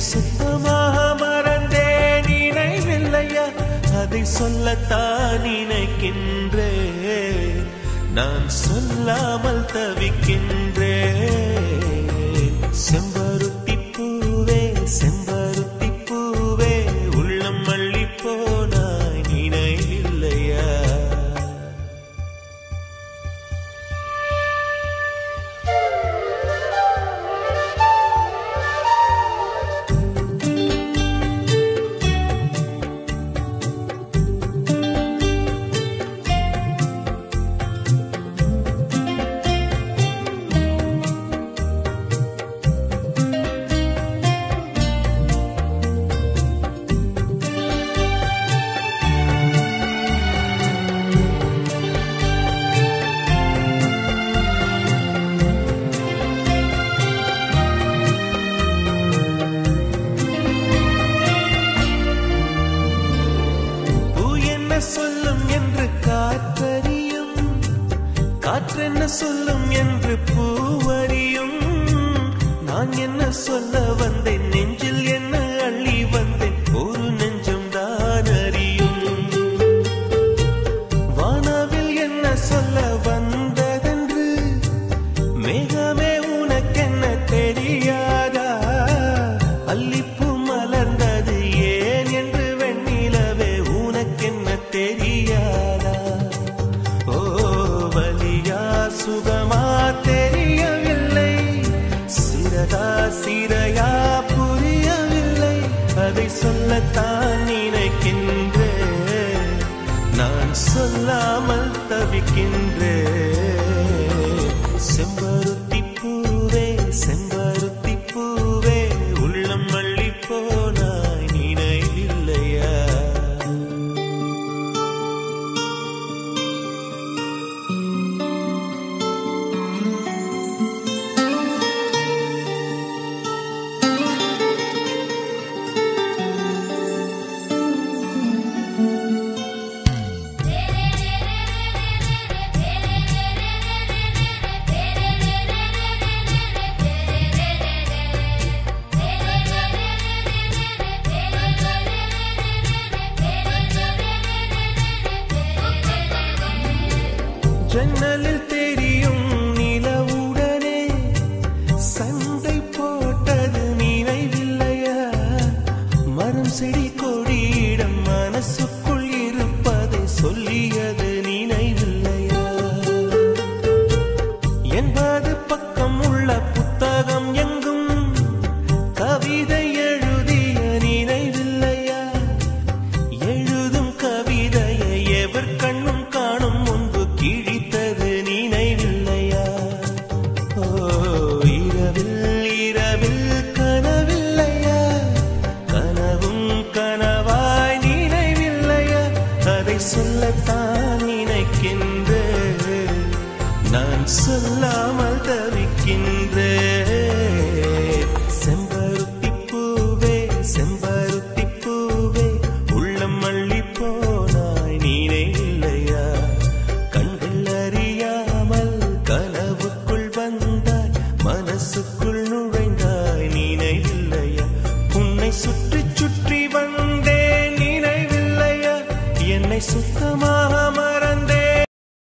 சுத்தமாக மறந்தேன் நினைவில்லையா அதை சொல்லத்தான் நினைக்கின்றேன் நான் சொல்லாமல் தவிக்கின்றேன் செம்பருத்தி பூவே செம்பருத்தி பூவே உள்ளம் மல்லி போனாய் நினைவில்லையா பூ என்ன சொல்லும் என்று காற்றறியும் காற்றென்ன சொல்லும் என்று பூவறியும் நான் என்ன சொல்ல வந்தேன் நெஞ்சில் என்ன அள்ளி வந்தேன் ஒரு நெஞ்சம் தான் அறியும் வானவில் என்ன சொல்ல வந்ததென்று மேகமே உனக்கென்ன தெரியாதா அல்லிப்பூ மலர்ந்தது ஏன் என்று வெண்ணிலவே உனக்கென்ன தெரியாதா ஓ வலியா சுகமா தெரியவில்லை சிறதா சிறையா புரியவில்லை அதை சொல்லத்தான் நினைக்கின்றேன் நான் சொல்லாமல் தவிக்கின்றேன் செம்பருத்தி பூவே செம்பருத்தி பூவே உள்ளம் மல்லி போனாய் நினைவில்லையா ஜன்னலில்